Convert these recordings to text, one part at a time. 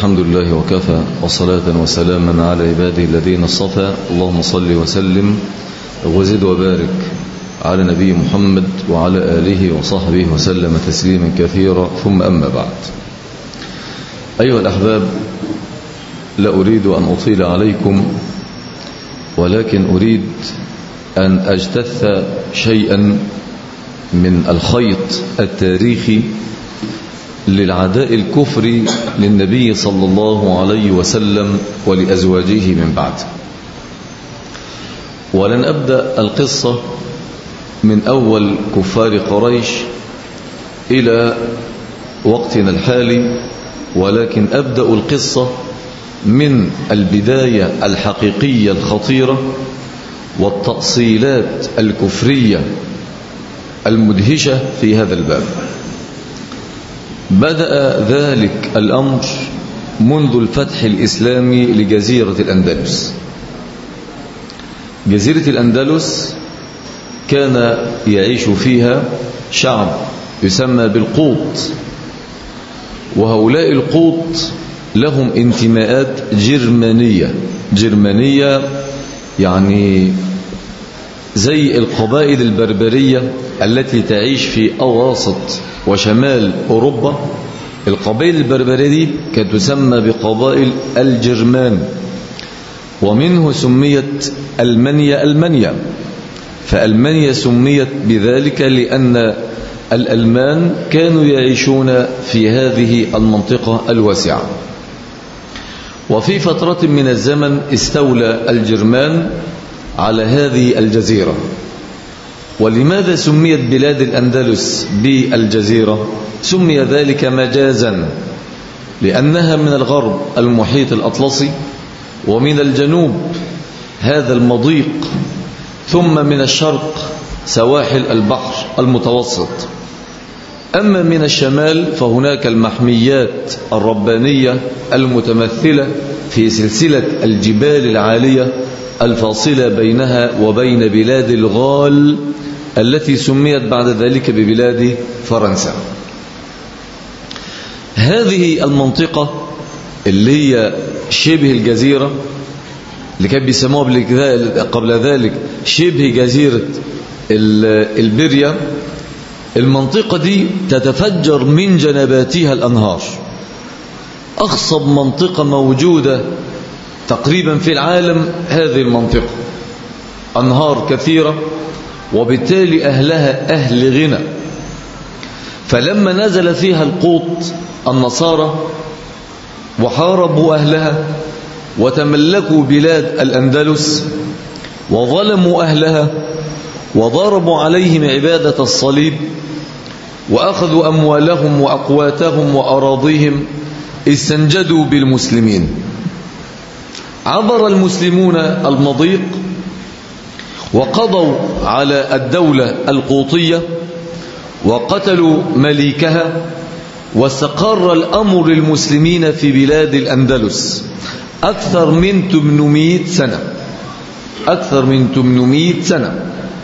الحمد لله وكفى وصلاة وسلاما على عباده الذين اصطفى اللهم صل وسلم وزد وبارك على نبي محمد وعلى آله وصحبه وسلم تسليما كثيرا ثم أما بعد أيها الأحباب لا أريد أن أطيل عليكم ولكن أريد أن أجتث شيئا من الخيط التاريخي للعداء الكفري للنبي صلى الله عليه وسلم ولأزواجه من بعد ولن أبدأ القصة من أول كفار قريش إلى وقتنا الحالي ولكن أبدأ القصة من البداية الحقيقية الخطيرة والتأصيلات الكفرية المدهشة في هذا الباب بدأ ذلك الأمر منذ الفتح الإسلامي لجزيرة الأندلس جزيرة الأندلس كان يعيش فيها شعب يسمى بالقوط وهؤلاء القوط لهم انتماءات جرمانية جرمانية يعني زي القبائل البربرية التي تعيش في أواسط وشمال أوروبا القبائل البربرية دي كانت تسمى بقبائل الجرمان ومنه سميت ألمانيا ألمانيا فألمانيا سميت بذلك لأن الألمان كانوا يعيشون في هذه المنطقة الواسعة وفي فترة من الزمن استولى الجرمان على هذه الجزيرة ولماذا سميت بلاد الأندلس بالجزيرة سمي ذلك مجازا لأنها من الغرب المحيط الأطلسي ومن الجنوب هذا المضيق ثم من الشرق سواحل البحر المتوسط أما من الشمال فهناك المحميات الربانية المتمثلة في سلسلة الجبال العالية الفاصلة بينها وبين بلاد الغال التي سميت بعد ذلك ببلاد فرنسا هذه المنطقة اللي هي شبه الجزيرة اللي كان بيسموها قبل ذلك شبه جزيرة البريا المنطقة دي تتفجر من جنباتها الأنهار أخصب منطقة موجودة تقريبا في العالم هذه المنطقة أنهار كثيرة وبالتالي أهلها أهل غنى فلما نزل فيها القوط النصارى وحاربوا أهلها وتملكوا بلاد الأندلس وظلموا أهلها وضربوا عليهم عبادة الصليب وأخذوا أموالهم وأقواتهم وأراضيهم استنجدوا بالمسلمين عبر المسلمون المضيق وقضوا على الدولة القوطية وقتلوا مليكها واستقر الأمر للمسلمين في بلاد الأندلس أكثر من 800 سنة أكثر من 800 سنة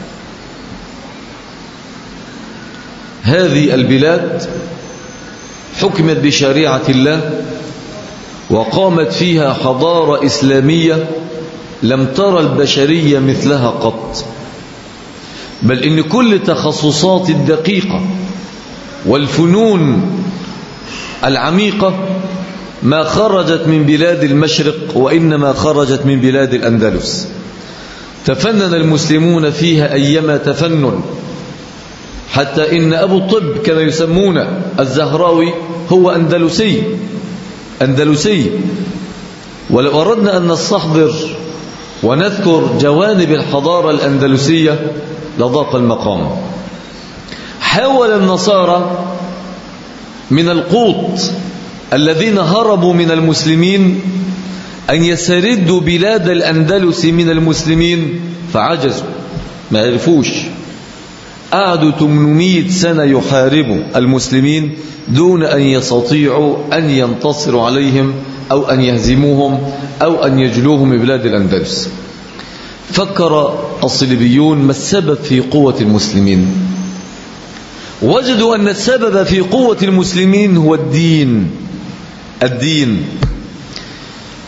هذه البلاد حكمت بشريعة الله وقامت فيها حضارة إسلامية لم ترى البشرية مثلها قط بل إن كل تخصصات الدقيقة والفنون العميقة ما خرجت من بلاد المشرق وإنما خرجت من بلاد الأندلس تفنن المسلمون فيها أيما تفنن حتى إن أبو الطب كما يسمون الزهراوي هو أندلسي أندلسي ولو أردنا أن نستحضر ونذكر جوانب الحضارة الأندلسية لضاق المقام حاول النصارى من القوط الذين هربوا من المسلمين أن يسردوا بلاد الأندلس من المسلمين فعجزوا ما عرفوش قعدوا 800 سنة يحاربوا المسلمين دون أن يستطيعوا أن ينتصروا عليهم أو أن يهزموهم أو أن يجلوهم من بلاد الأندلس فكر الصليبيون ما السبب في قوة المسلمين وجدوا أن السبب في قوة المسلمين هو الدين الدين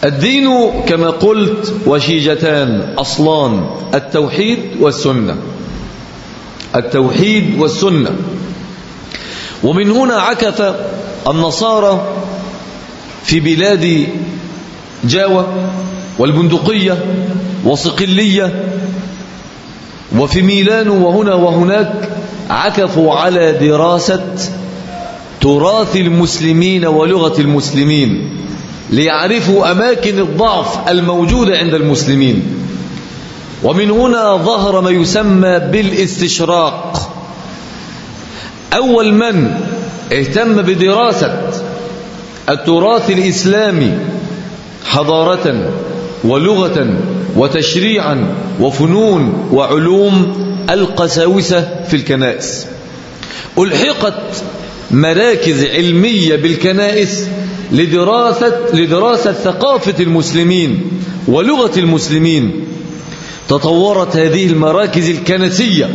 الدين كما قلت وشيجتان أصلان التوحيد والسنة التوحيد والسنة ومن هنا عكف النصارى في بلاد جاوة والبندقية وصقلية وفي ميلان وهنا وهناك عكفوا على دراسة تراث المسلمين ولغة المسلمين ليعرفوا أماكن الضعف الموجودة عند المسلمين ومن هنا ظهر ما يسمى بالاستشراق أول من اهتم بدراسة التراث الإسلامي حضارة ولغة وتشريعا وفنون وعلوم القساوسة في الكنائس ألحقت مراكز علمية بالكنائس لدراسة, لدراسة ثقافة المسلمين ولغة المسلمين تطورت هذه المراكز الكنسية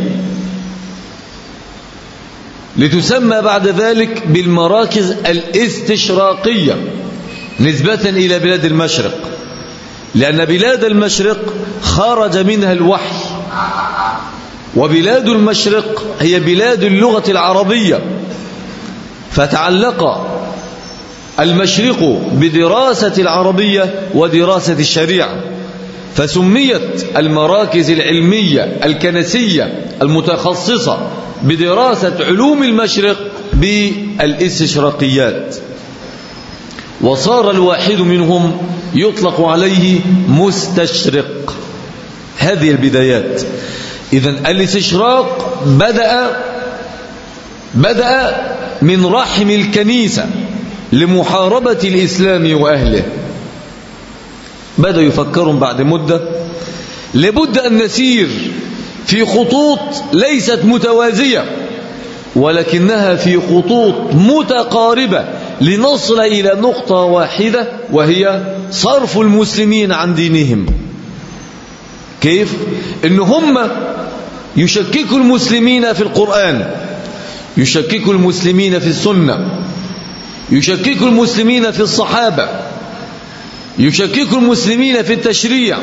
لتسمى بعد ذلك بالمراكز الاستشراقية نسبة إلى بلاد المشرق لأن بلاد المشرق خرج منها الوحي وبلاد المشرق هي بلاد اللغة العربية فتعلق المشرق بدراسة العربية ودراسة الشريعة فسميت المراكز العلمية الكنسية المتخصصة بدراسة علوم المشرق بالاستشراقيات وصار الواحد منهم يطلق عليه مستشرق هذه البدايات إذا الاستشراق بدأ بدأ من رحم الكنيسة لمحاربة الإسلام وأهله بدأوا يفكرون بعد مدة لابد أن نسير في خطوط ليست متوازية ولكنها في خطوط متقاربة لنصل إلى نقطة واحدة وهي صرف المسلمين عن دينهم كيف؟ إن هم يشككوا المسلمين في القرآن يشككوا المسلمين في السنة يشككوا المسلمين في الصحابة يشككوا المسلمين في التشريع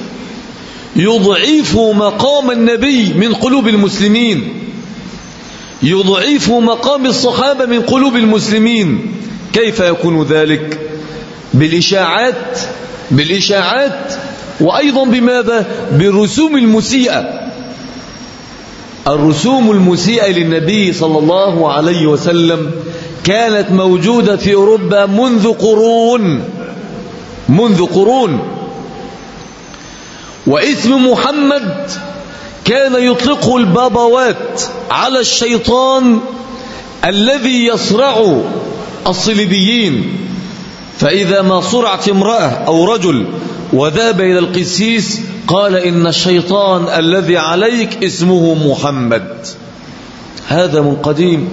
يضعف مقام النبي من قلوب المسلمين يضعف مقام الصحابة من قلوب المسلمين كيف يكون ذلك بالإشاعات بالإشاعات وأيضا بماذا بالرسوم المسيئة الرسوم المسيئة للنبي صلى الله عليه وسلم كانت موجودة في أوروبا منذ قرون منذ قرون واسم محمد كان يطلقه البابوات على الشيطان الذي يصرع الصليبيين فإذا ما صرعت امرأة أو رجل وذهب إلى القسيس قال إن الشيطان الذي عليك اسمه محمد هذا من قديم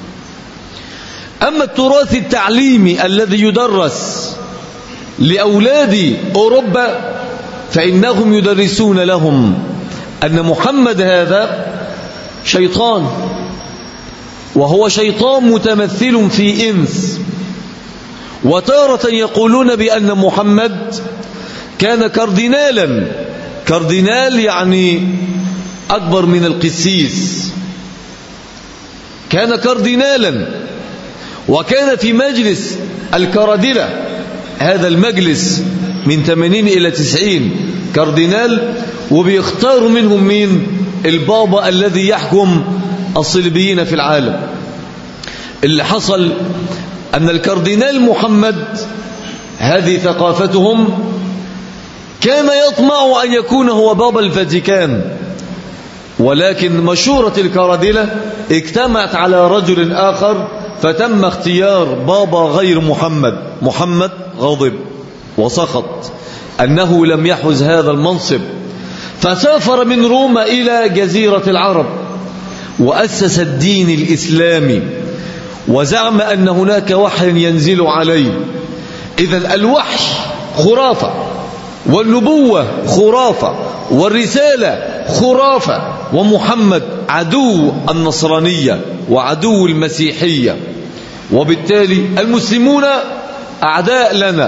أما التراث التعليمي الذي يدرس لأولاد أوروبا فإنهم يدرسون لهم أن محمد هذا شيطان وهو شيطان متمثل في إنس وتارة يقولون بأن محمد كان كاردينالا كاردينال يعني أكبر من القسيس كان كاردينالا وكان في مجلس الكرادلة هذا المجلس من 80 إلى 90 كاردينال وبيختاروا منهم مين البابا الذي يحكم الصليبيين في العالم اللي حصل أن الكاردينال محمد هذه ثقافتهم كان يطمع أن يكون هو بابا الفاتيكان ولكن مشورة الكرادلة اجتمعت على رجل آخر فتم اختيار بابا غير محمد محمد غضب وسخط أنه لم يحوز هذا المنصب فسافر من روما إلى جزيرة العرب وأسس الدين الإسلامي وزعم أن هناك وحي ينزل عليه إذا الوحي خرافة والنبوة خرافة والرسالة خرافة ومحمد عدو النصرانية وعدو المسيحية وبالتالي المسلمون أعداء لنا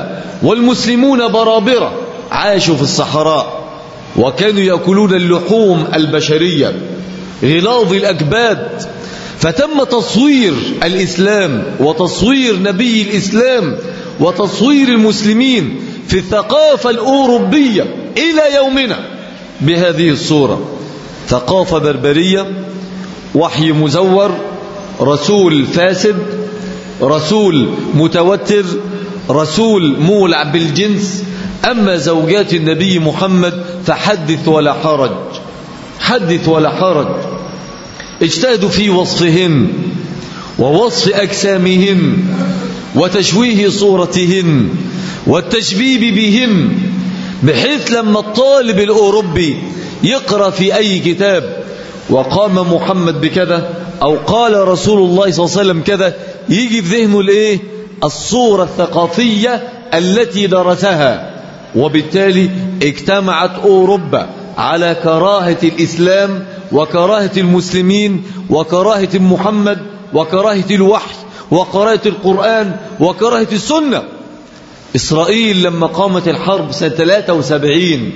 والمسلمون برابرة عاشوا في الصحراء وكانوا يأكلون اللحوم البشرية غلاظ الأكباد فتم تصوير الإسلام وتصوير نبي الإسلام وتصوير المسلمين في الثقافة الأوروبية إلى يومنا بهذه الصورة ثقافة بربرية وحي مزور رسول فاسد رسول متوتر رسول مولع بالجنس أما زوجات النبي محمد فحدث ولا حرج حدث ولا حرج اجتهدوا في وصفهن ووصف أجسامهن وتشويه صورتهن والتشبيب بهن بحيث لما الطالب الأوروبي يقرأ في أي كتاب وقام محمد بكذا أو قال رسول الله صلى الله عليه وسلم كذا يجي في ذهنه الإيه الصورة الثقافية التي درسها وبالتالي اجتمعت أوروبا على كراهة الإسلام وكراهة المسلمين وكراهة محمد وكراهة الوحي وكراهة القرآن وكراهة السنة إسرائيل لما قامت الحرب سنة 73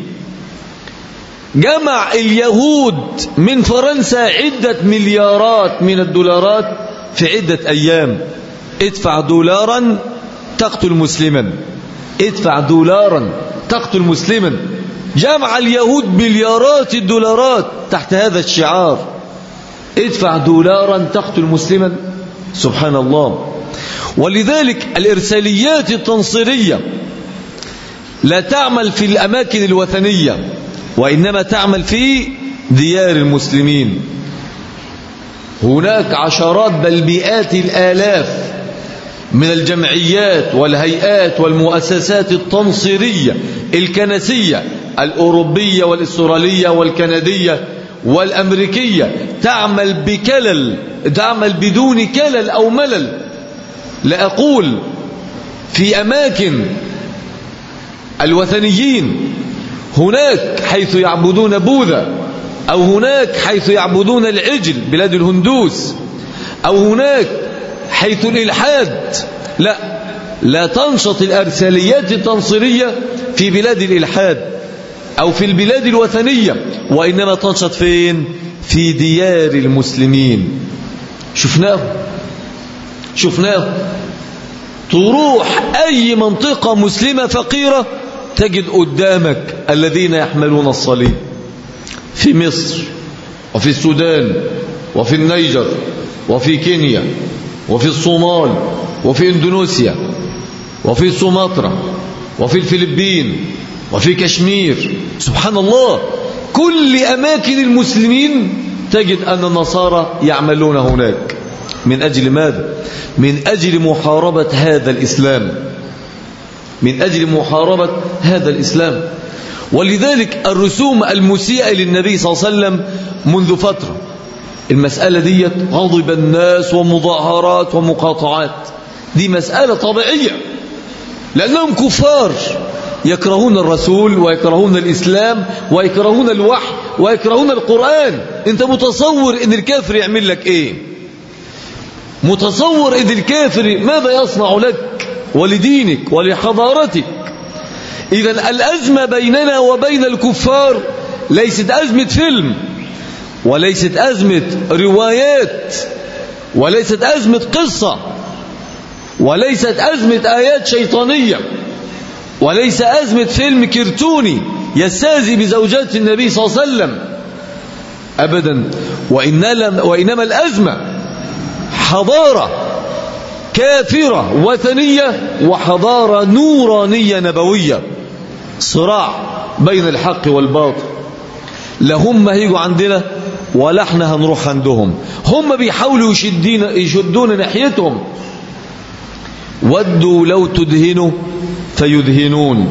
جمع اليهود من فرنسا عدة مليارات من الدولارات في عدة أيام ادفع دولارا تقتل مسلما ادفع دولارا تقتل مسلما جمع اليهود مليارات الدولارات تحت هذا الشعار ادفع دولارا تقتل مسلما سبحان الله ولذلك الإرساليات التنصيرية لا تعمل في الأماكن الوثنية وإنما تعمل في ديار المسلمين هناك عشرات بل مئات الآلاف من الجمعيات والهيئات والمؤسسات التنصيرية الكنسية الأوروبية والإسرائيلية والكندية والأمريكية تعمل بكلل تعمل بدون كلل أو ملل لا أقول في أماكن الوثنيين هناك حيث يعبدون بوذا أو هناك حيث يعبدون العجل بلاد الهندوس أو هناك حيث الإلحاد لا لا تنشط الأرساليات التنصيرية في بلاد الإلحاد أو في البلاد الوثنية وإنما تنشط فين في ديار المسلمين شفناه شفناه تروح أي منطقة مسلمة فقيرة تجد قدامك الذين يحملون الصليب في مصر وفي السودان وفي النيجر وفي كينيا وفي الصومال وفي اندونيسيا وفي سومطرة وفي الفلبين وفي كشمير سبحان الله كل أماكن المسلمين تجد أن النصارى يعملون هناك من أجل ماذا؟ من أجل محاربة هذا الإسلام من أجل محاربة هذا الإسلام ولذلك الرسوم المسيئة للنبي صلى الله عليه وسلم منذ فترة المسألة دي غضب الناس ومظاهرات ومقاطعات دي مسألة طبيعية لأنهم كفار يكرهون الرسول ويكرهون الإسلام ويكرهون الوحي ويكرهون القرآن أنت متصور أن الكافر يعمل لك إيه متصور أن الكافر ماذا يصنع لك ولدينك ولحضارتك إذا الأزمة بيننا وبين الكفار ليست أزمة فيلم وليست أزمة روايات وليست أزمة قصة وليست أزمة آيات شيطانية وليس أزمة فيلم كرتوني يستهزي بزوجات النبي صلى الله عليه وسلم أبدا وإنما الأزمة حضارة كافرة وثنية وحضارة نورانية نبوية صراع بين الحق والباطل لا هم هيجوا عندنا ولا احنا هنروح عندهم هم بيحاولوا يشدين يشدون ناحيتهم ودوا لو تدهنوا فيدهنون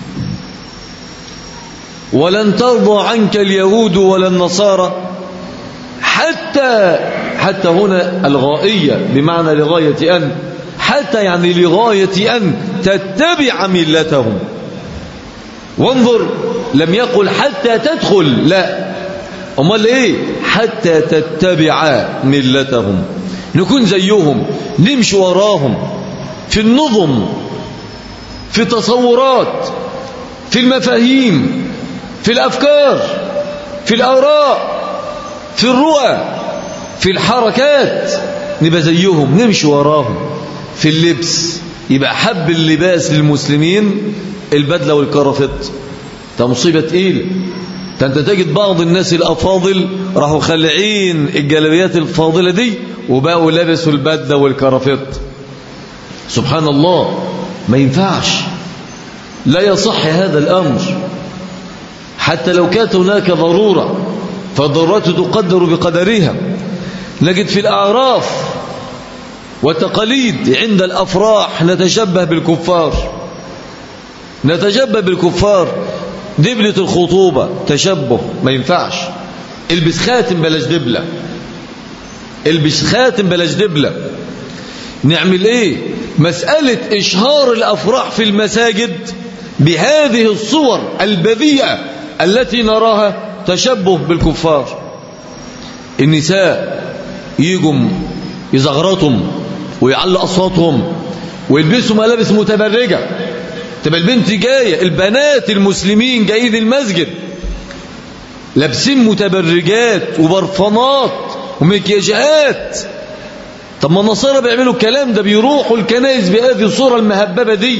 ولن ترضى عنك اليهود ولا النصارى حتى حتى هنا الغائية بمعنى لغاية أن حتى يعني لغاية أن تتبع ملتهم وانظر لم يقل حتى تدخل لا امال ايه حتى تتبع ملتهم نكون زيهم نمشي وراهم في النظم في التصورات في المفاهيم في الأفكار في الآراء في الرؤى في الحركات نبقى زيهم نمشي وراهم في اللبس يبقى حب اللباس للمسلمين البدلة والكرافت ده مصيبة تقيلة ده انت تجد بعض الناس الأفاضل راحوا خلعين الجلبيات الفاضلة دي وبقوا لابسوا البدلة والكرافت سبحان الله ما ينفعش لا يصح هذا الأمر حتى لو كانت هناك ضرورة فالضرورة تقدر بقدرها نجد في الأعراف وتقاليد عند الأفراح نتشبه بالكفار نتشبه بالكفار دبلة الخطوبة تشبه ما ينفعش البس خاتم بلاش دبلة البس خاتم بلاش دبلة نعمل ايه مسألة إشهار الأفراح في المساجد بهذه الصور البذيئة التي نراها تشبه بالكفار النساء يجوا يزغرطهم ويعلوا أصواتهم ويلبسوا ملابس متبرجة تبقى البنت جاية البنات المسلمين جايين المسجد لابسين متبرجات وبرفانات ومكياجات طب ما النصارى بيعملوا الكلام ده بيروحوا الكنائس بهذه الصورة المهببة دي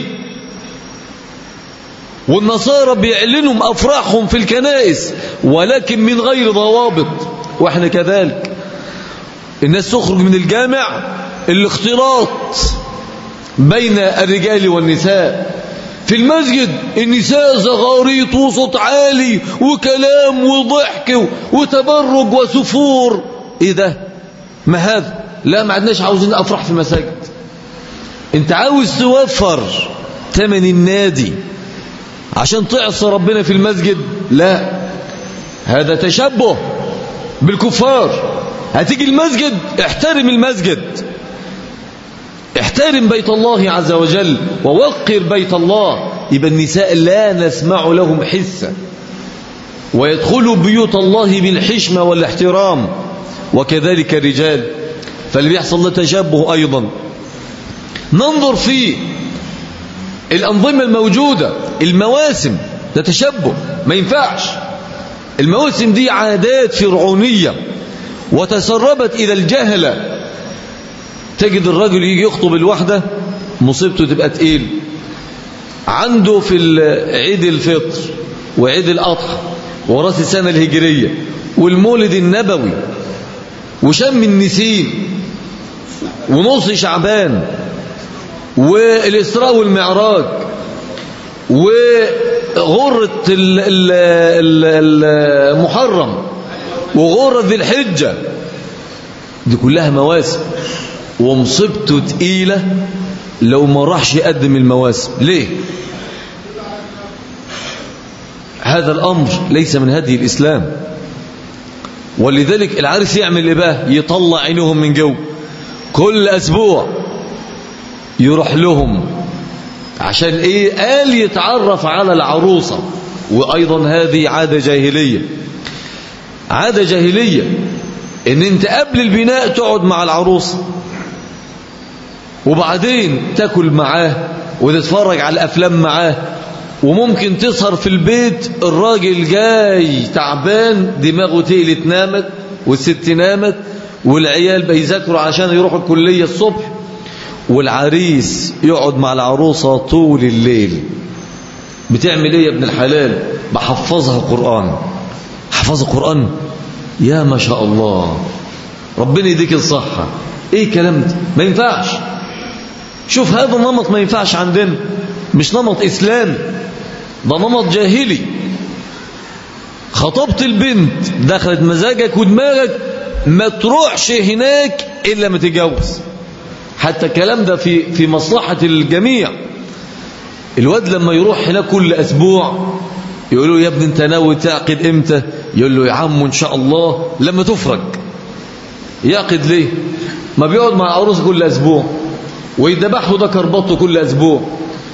والنصارى بيعلنوا أفراحهم في الكنائس ولكن من غير ضوابط واحنا كذلك الناس تخرج من الجامع الاختلاط بين الرجال والنساء في المسجد النساء زغاريط وصوت عالي وكلام وضحك وتبرج وسفور ايه ده ما هذا لا ما عدناش عاوزين افراح في المساجد انت عاوز توفر ثمن النادي عشان تعصى ربنا في المسجد لا هذا تشبه بالكفار هتيجي المسجد احترم المسجد احترم بيت الله عز وجل ووقر بيت الله يبقى النساء لا نسمع لهم حسا ويدخلوا بيوت الله بالحشمة والاحترام وكذلك الرجال فاللي بيحصل له تشبه أيضا ننظر في الأنظمة الموجودة المواسم ده تشبه ما ينفعش المواسم دي عادات فرعونية وتسربت إلى الجهلة تجد الرجل يجي يخطب الوحدة مصيبته تبقى تقيل عنده في عيد الفطر وعيد الأضحى وراس السنة الهجرية والمولد النبوي وشم النسيم ونص شعبان والإسراء والمعراج وغرة المحرم وغرة ذي الحجة دي كلها مواسم ومصيبته تقيلة لو ما راحش يقدم المواسم ليه هذا الأمر ليس من هدي الإسلام ولذلك العرس يعمل ايه بقى يطلع عينهم من جو كل أسبوع يروح لهم عشان ايه قال يتعرف على العروسة وأيضا هذه عادة جاهلية عادة جاهلية ان انت قبل البناء تقعد مع العروسة وبعدين تاكل معاه وتتفرج على الأفلام معاه وممكن تسهر في البيت الراجل جاي تعبان دماغه تقلت نامت والست نامت والعيال بيذاكروا عشان يروحوا الكلية الصبح والعريس يقعد مع العروسة طول الليل بتعمل ايه يا ابن الحلال بحفظها قرآن حفظ القرآن يا ما شاء الله ربنا يديك الصحة ايه كلام ده ما ينفعش شوف هذا النمط ما ينفعش عندنا مش نمط إسلامي ده نمط جاهلي خطبت البنت دخلت مزاجك ودماغك ما تروحش هناك إلا ما تتجوز حتى الكلام ده في في مصلحة الجميع الواد لما يروح هناك كل أسبوع يقول له يا ابني انت ناوي تعقد امتى يقول له يا عم ان شاء الله لما تفرج يعقد ليه ما بيقعد مع عروسه كل اسبوع ويذبحه ده كربطه كل اسبوع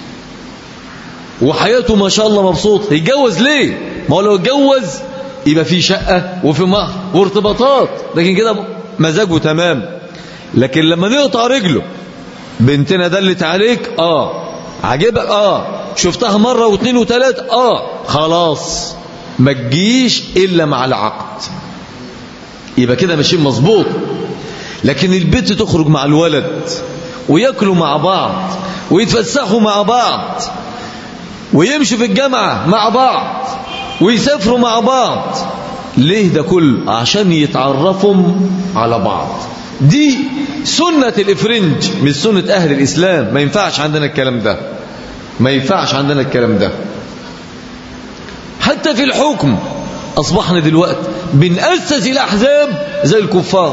وحياته ما شاء الله مبسوط يتجوز ليه ما هو لو اتجوز يبقى في شقة وفي مهر وارتباطات لكن كده مزاجه تمام لكن لما نقطع رجله بنتنا دلت عليك اه عجبك اه شفتها مرة واثنين وثلاث اه خلاص ما تجيش الا مع العقد يبقى كده ماشيين مظبوط لكن البنت تخرج مع الولد وياكلوا مع بعض ويتفسحوا مع بعض ويمشوا في الجامعة مع بعض ويسافروا مع بعض ليه ده كله عشان يتعرفوا على بعض دي سنة الإفرنج مش سنة أهل الإسلام ما ينفعش عندنا الكلام ده ما ينفعش عندنا الكلام ده حتى في الحكم أصبحنا دلوقتي بنأسس الأحزاب زي الكفار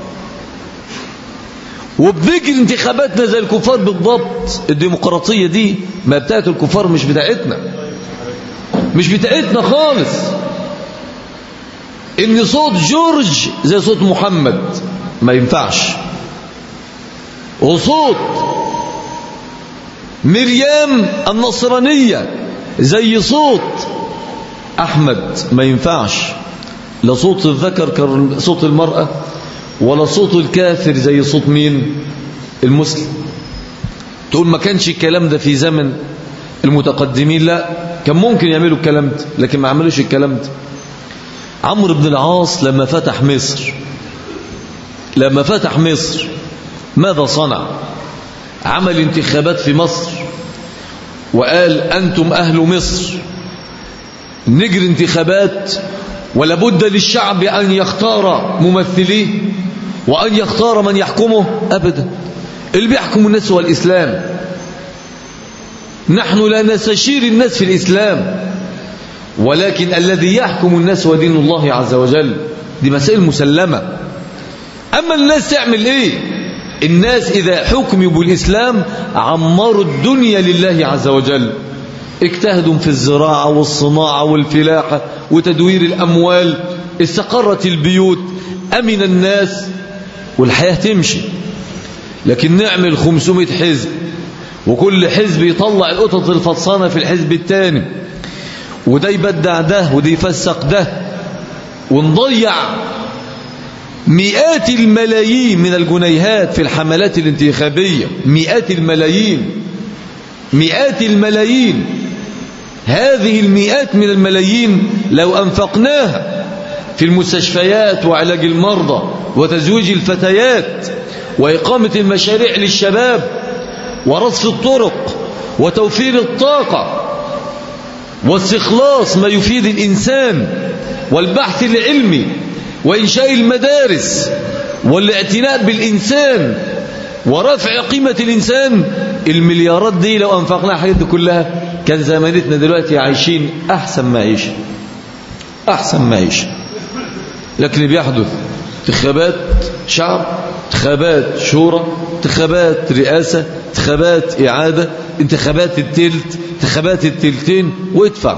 وبنجري انتخاباتنا زي الكفار بالضبط الديمقراطية دي ما بتاعت الكفار مش بتاعتنا مش بتاعتنا خالص ان صوت جورج زي صوت محمد ما ينفعش وصوت مريم النصرانية زي صوت أحمد ما ينفعش لا صوت الذكر كصوت المرأة ولا صوت الكافر زي صوت مين المسلم تقول ما كانش الكلام ده في زمن المتقدمين لا كان ممكن يعملوا الكلام ده لكن ما عملوش الكلام ده عمرو بن العاص لما فتح مصر لما فتح مصر ماذا صنع عمل انتخابات في مصر وقال أنتم أهل مصر نجري انتخابات ولابد للشعب أن يختار ممثليه وأن يختار من يحكمه أبدا اللي بيحكم الناس هو الإسلام نحن لا نستشير الناس في الإسلام ولكن الذي يحكم الناس هو دين الله عز وجل دي مسائل مسلمة أما الناس تعمل إيه الناس إذا حكموا بالإسلام عمروا الدنيا لله عز وجل اجتهدوا في الزراعة والصناعة والفلاحة وتدوير الأموال استقرت البيوت أمن الناس والحياة تمشي لكن نعمل 500 حزب وكل حزب يطلع القطط الفطسانة في الحزب الثاني وده يبدع ده وده يفسق ده ونضيع مئات الملايين من الجنيهات في الحملات الانتخابية مئات الملايين مئات الملايين هذه المئات من الملايين لو أنفقناها في المستشفيات وعلاج المرضى وتزويج الفتيات وإقامة المشاريع للشباب ورصف الطرق وتوفير الطاقة واستخلاص ما يفيد الإنسان والبحث العلمي وإنشاء المدارس والاعتناء بالإنسان ورفع قيمة الإنسان المليارات دي لو أنفقنا الحاجات دي كلها كان زمانتنا دلوقتي عايشين أحسن معيشة أحسن معيشة لكن اللي بيحدث انتخابات شعب انتخابات شورى انتخابات رئاسة انتخابات إعادة انتخابات التلت انتخابات التلتين وادفع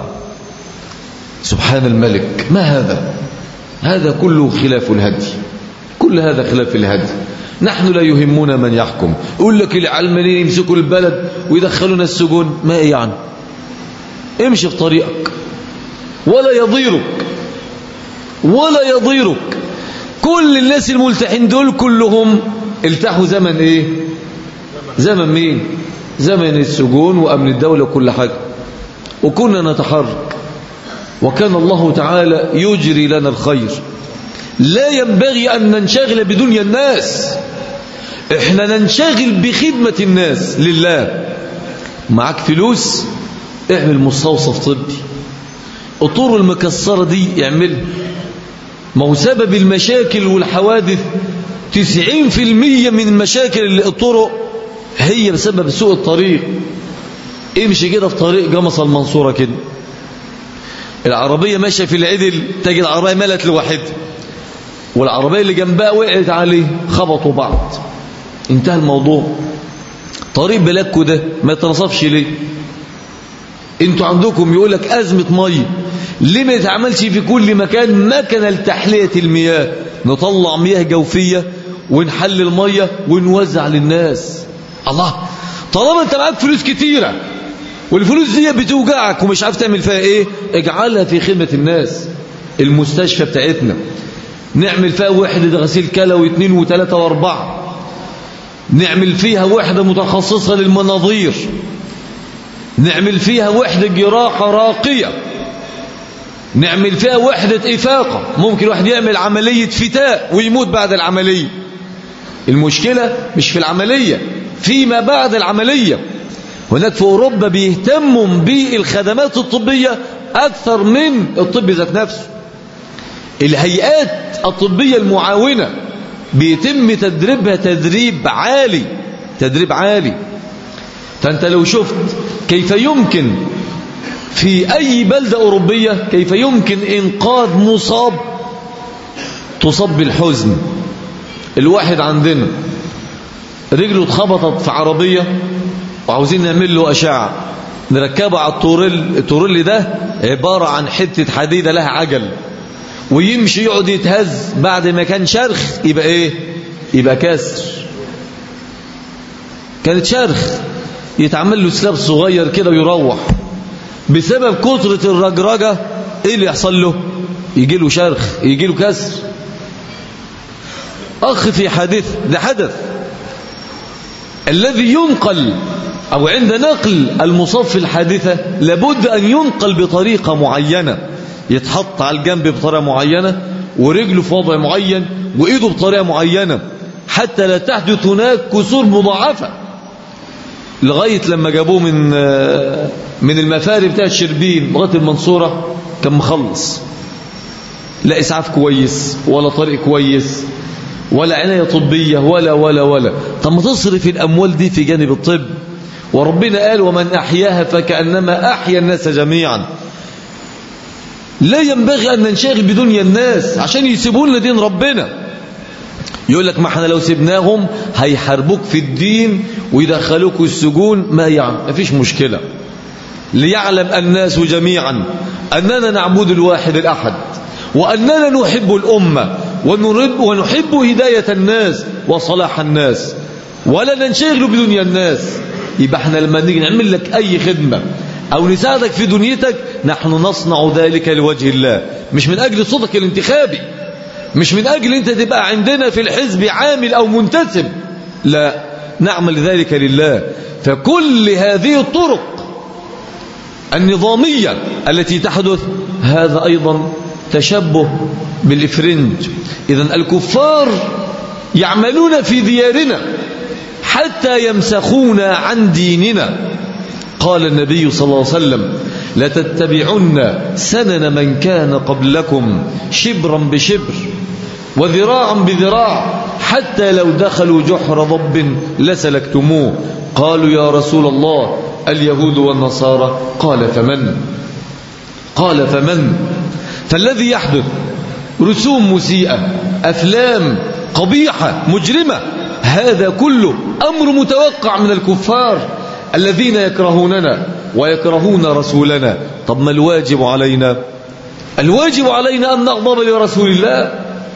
سبحان الملك ما هذا هذا كله خلاف الهدي كل هذا خلاف الهدي نحن لا يهمنا من يحكم يقول لك العلمانيين يمسكوا البلد ويدخلونا السجون ما إيه يعني امشي في طريقك ولا يضيرك ولا يضيرك كل الناس الملتحين دول كلهم التحوا زمن ايه زمن مين زمن السجون وامن الدولة وكل حاجة وكنا نتحرك وكان الله تعالى يجري لنا الخير لا ينبغي أن ننشغل بدنيا الناس احنا ننشغل بخدمة الناس لله معك فلوس اعمل مستوصف طبي الطور المكسرة دي اعمل ما هو سبب المشاكل والحوادث تسعين في المية من مشاكل الطرق هي بسبب سوء الطريق امشي كده في طريق جمصة المنصورة كده العربية ماشية في العدل تجد العربية ملت لوحدها والعربية اللي جنبها وقعت عليه خبطوا بعض انتهى الموضوع طريق بلاكو ده ما يتنصفش ليه انتوا عندكم يقول لك أزمة مية ليه ما يتعملش في كل مكان مكنة لتحلية المياه نطلع مياه جوفية ونحلل مية ونوزع للناس الله طالما انت معاك فلوس كتيرة والفلوس دي بتوجعك ومش عارف تعمل فيها ايه اجعلها في خدمة الناس المستشفى بتاعتنا نعمل فيها وحدة غسيل كلى واثنين وثلاثة واربعة نعمل فيها وحدة متخصصة للمناظير نعمل فيها وحدة جراحة راقية نعمل فيها وحدة إفاقة ممكن واحد يعمل عملية فتاء ويموت بعد العملية المشكلة مش في العملية فيما بعد العملية هناك في أوروبا بيهتموا بالخدمات الطبية أكثر من الطب ذات نفسه الهيئات الطبية المعاونة بيتم تدريبها تدريب عالي تدريب عالي فأنت لو شفت كيف يمكن في أي بلدة أوروبية كيف يمكن إنقاذ مصاب تصاب بالحزن الواحد عندنا رجله اتخبطت في عربية وعاوزين نعمل له أشعة نركبه على الطوريل الطوريل ده عبارة عن حتة حديدة لها عجل ويمشي يقعد يتهز بعد ما كان شرخ يبقى ايه يبقى كسر كانت شرخ يتعمل له سلاب صغير كده ويروح بسبب كثرة الرجرجة ايه اللي يحصل له يجي له شرخ يجي له كسر اخ في حادث ده حدث الذي ينقل او عند نقل المصاب في الحادثة لابد ان ينقل بطريقة معينة يتحط على الجنب بطريقة معينة ورجله في وضع معين وإيده بطريقة معينة حتى لا تحدث هناك كسور مضاعفة لغاية لما جابوه من من المفاري بتاع الشربين لغاية المنصورة كان مخلص لا إسعاف كويس ولا طريق كويس ولا عناية طبية ولا ولا ولا طب ما تصرف الأموال دي في جانب الطب وربنا قال ومن أحياها فكأنما أحيا الناس جميعا لا ينبغي أن ننشغل بدنيا الناس عشان يسيبون لنا دين ربنا يقول لك ما احنا لو سيبناهم هيحاربوك في الدين ويدخلوك السجون ما يعني ما فيش مشكلة ليعلم الناس جميعا أننا نعبد الواحد الأحد وأننا نحب الأمة ونحب, ونحب هداية الناس وصلاح الناس ولا ننشغل بدنيا الناس يبقى احنا لما نيجي نعمل لك أي خدمة أو نساعدك في دنيتك نحن نصنع ذلك لوجه الله مش من أجل صوتك الانتخابي مش من أجل أنت تبقى عندنا في الحزب عامل أو منتسب لا نعمل ذلك لله فكل هذه الطرق النظامية التي تحدث هذا أيضا تشبه بالإفرنج إذا الكفار يعملون في ديارنا حتى يمسخونا عن ديننا قال النبي صلى الله عليه وسلم لتتبعن سنن من كان قبلكم شبرا بشبر وذراعا بذراع حتى لو دخلوا جحر ضب لسلكتموه قالوا يا رسول الله اليهود والنصارى قال فمن قال فمن فالذي يحدث رسوم مسيئة أفلام قبيحة مجرمة هذا كله أمر متوقع من الكفار الذين يكرهوننا ويكرهون رسولنا طب ما الواجب علينا الواجب علينا أن نغضب لرسول الله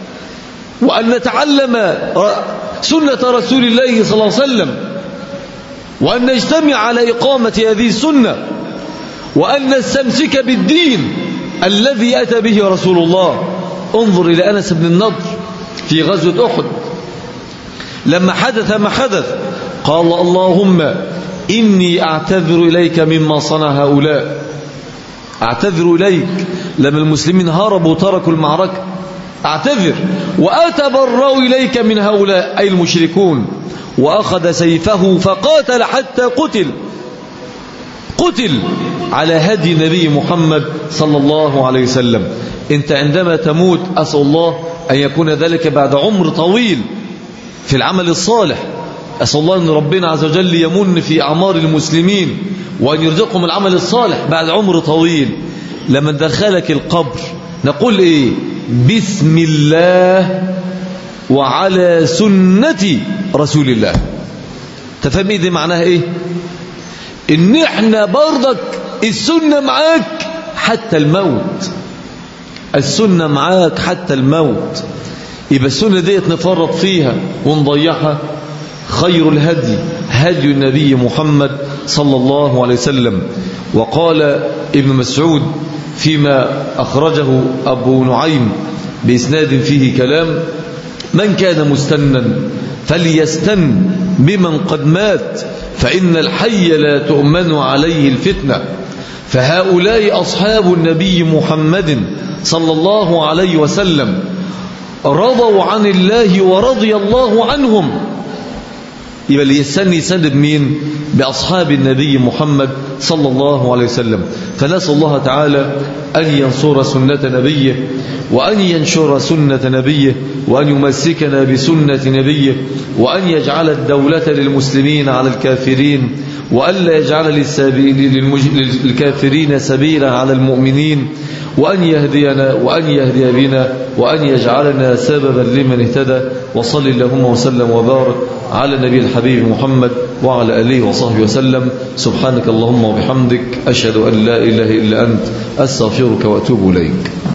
وأن نتعلم سنة رسول الله صلى الله عليه وسلم وأن نجتمع على إقامة هذه السنة وأن نستمسك بالدين الذي أتى به رسول الله انظر إلى أنس بن النضر في غزوة أحد لما حدث ما حدث قال اللهم إني أعتذر إليك مما صنع هؤلاء أعتذر إليك لما المسلمين هربوا وتركوا المعركة أعتذر وأتبرأ إليك من هؤلاء أي المشركون وأخذ سيفه فقاتل حتى قتل قتل على هدي نبي محمد صلى الله عليه وسلم انت عندما تموت أسأل الله أن يكون ذلك بعد عمر طويل في العمل الصالح أسأل الله أن ربنا عز وجل يمن في أعمار المسلمين وأن يرزقهم العمل الصالح بعد عمر طويل لما دخلك القبر نقول إيه بسم الله وعلى سنة رسول الله تفهم إيه دي معناها إيه إن إحنا برضك السنة معاك حتى الموت السنة معاك حتى الموت يبقى السنة ديت نفرط فيها ونضيعها خير الهدي هدي النبي محمد صلى الله عليه وسلم وقال ابن مسعود فيما أخرجه أبو نعيم بإسناد فيه كلام من كان مستنا فليستن بمن قد مات فإن الحي لا تؤمن عليه الفتنة فهؤلاء أصحاب النبي محمد صلى الله عليه وسلم رضوا عن الله ورضي الله عنهم يبقى اللي يستني يسند مين بأصحاب النبي محمد صلى الله عليه وسلم فنسأل الله تعالى أن ينصر سنة نبيه وأن ينشر سنة نبيه وأن يمسكنا بسنة نبيه وأن يجعل الدولة للمسلمين على الكافرين وألا يجعل للكافرين سبيلا على المؤمنين وأن يهدينا وأن يهدي بنا وأن يجعلنا سببا لمن اهتدى وصل اللهم وسلم وبارك على النبي الحبيب محمد وعلى آله وصحبه وسلم سبحانك اللهم وبحمدك أشهد أن لا إله إلا أنت أستغفرك وأتوب إليك